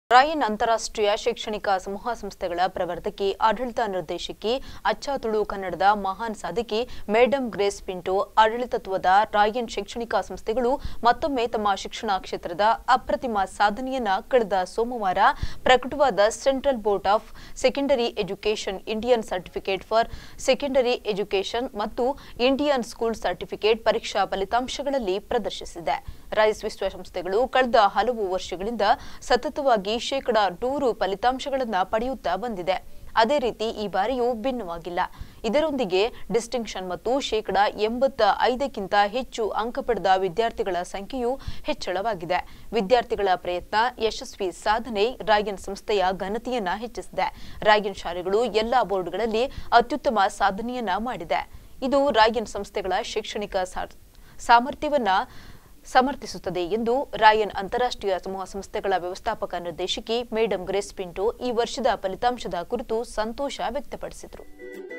ರಾಯನ್ ಅಂತಾರಾಷ್ಟ್ರೀಯ ಶೈಕ್ಷಣಿಕ ಸಮೂಹ ಸಂಸ್ಥೆಗಳ ಪ್ರವರ್ಧಕಿ ಆಡಳಿತ ನಿರ್ದೇಶಕಿ ಅಚ್ಚಾತುಳು ಕನ್ನಡದ ಮಹಾನ್ ಸಾಧಕಿ ಮೇಡಂ ಗ್ರೇಸ್ ಪಿಂಟೋ ಆಡಳಿತತ್ವದ ರಾಯನ್ ಶೈಕ್ಷಣಿಕ ಸಂಸ್ಥೆಗಳು ಮತ್ತೊಮ್ಮೆ ತಮ್ಮ ಶಿಕ್ಷಣ ಕ್ಷೇತ್ರದ ಅಪ್ರತಿಮ ಸಾಧನೆಯನ್ನ ಕಳೆದ ಸೋಮವಾರ ಪ್ರಕಟವಾದ central board of secondary education Indian certificate for secondary education ಮತ್ತು ಇಂಡಿಯನ್ ಸ್ಕೂಲ್ ಸರ್ಟಿಫಿಕೇಟ್ ಪರೀಕ್ಷಾ ಫಲಿತಾಂಶಗಳಲ್ಲಿ ಪ್ರದರ್ಶಿಸಿದೆ ರೈಸ್ ವಿಶ್ವಸಂಸ್ಥೆಗಳು ಕಳೆದ ಹಲವು ವರ್ಷಗಳಿಂದ ಸತತವಾಗಿ ಶೇಕಡಾ ನೂರು ಫಲಿತಾಂಶಗಳನ್ನು ಪಡೆಯುತ್ತಾ ಬಂದಿದೆ ಅದೇ ರೀತಿ ಈ ಬಾರಿಯೂ ಭಿನ್ನವಾಗಿಲ್ಲ ಇದರೊಂದಿಗೆ ಡಿಸ್ಟಿಂಕ್ಷನ್ ಮತ್ತು ಶೇಕಡಾ ಎಂಬತ್ತ ಐದಕ್ಕಿಂತ ಹೆಚ್ಚು ಅಂಕ ಪಡೆದ ವಿದ್ಯಾರ್ಥಿಗಳ ಸಂಖ್ಯೆಯೂ ಹೆಚ್ಚಳವಾಗಿದೆ ವಿದ್ಯಾರ್ಥಿಗಳ ಪ್ರಯತ್ನ ಯಶಸ್ವಿ ಸಾಧನೆ ರಾಯನ್ ಸಂಸ್ಥೆಯ ಘನತೆಯನ್ನ ಹೆಚ್ಚಿಸಿದೆ ರಾಯನ್ ಶಾಲೆಗಳು ಎಲ್ಲಾ ಬೋರ್ಡ್ಗಳಲ್ಲಿ ಅತ್ಯುತ್ತಮ ಸಾಧನೆಯನ್ನ ಮಾಡಿದೆ ಇದು ರಾಯನ್ ಸಂಸ್ಥೆಗಳ ಶೈಕ್ಷಣಿಕ ಸಾ- ಸಾಮರ್ಥ್ಯವನ್ನ ಸಮರ್ಥಿಸುತ್ತದೆ ಎಂದು ರಾಯನ್ ಅಂತಾರಾಷ್ಟ್ರೀಯ ಸಮೂಹ ಸಂಸ್ಥೆಗಳ ವ್ಯವಸ್ಥಾಪಕ ನಿರ್ದೇಶಕಿ ಮೇಡಂ ಗ್ರೇಸ್ ಪಿಂಟೋ ಈ ವರ್ಷದ ಫಲಿತಾಂಶದ ಕುರಿತು ಸಂತೋಷ ವ್ಯಕ್ತಪಡಿಸಿದರು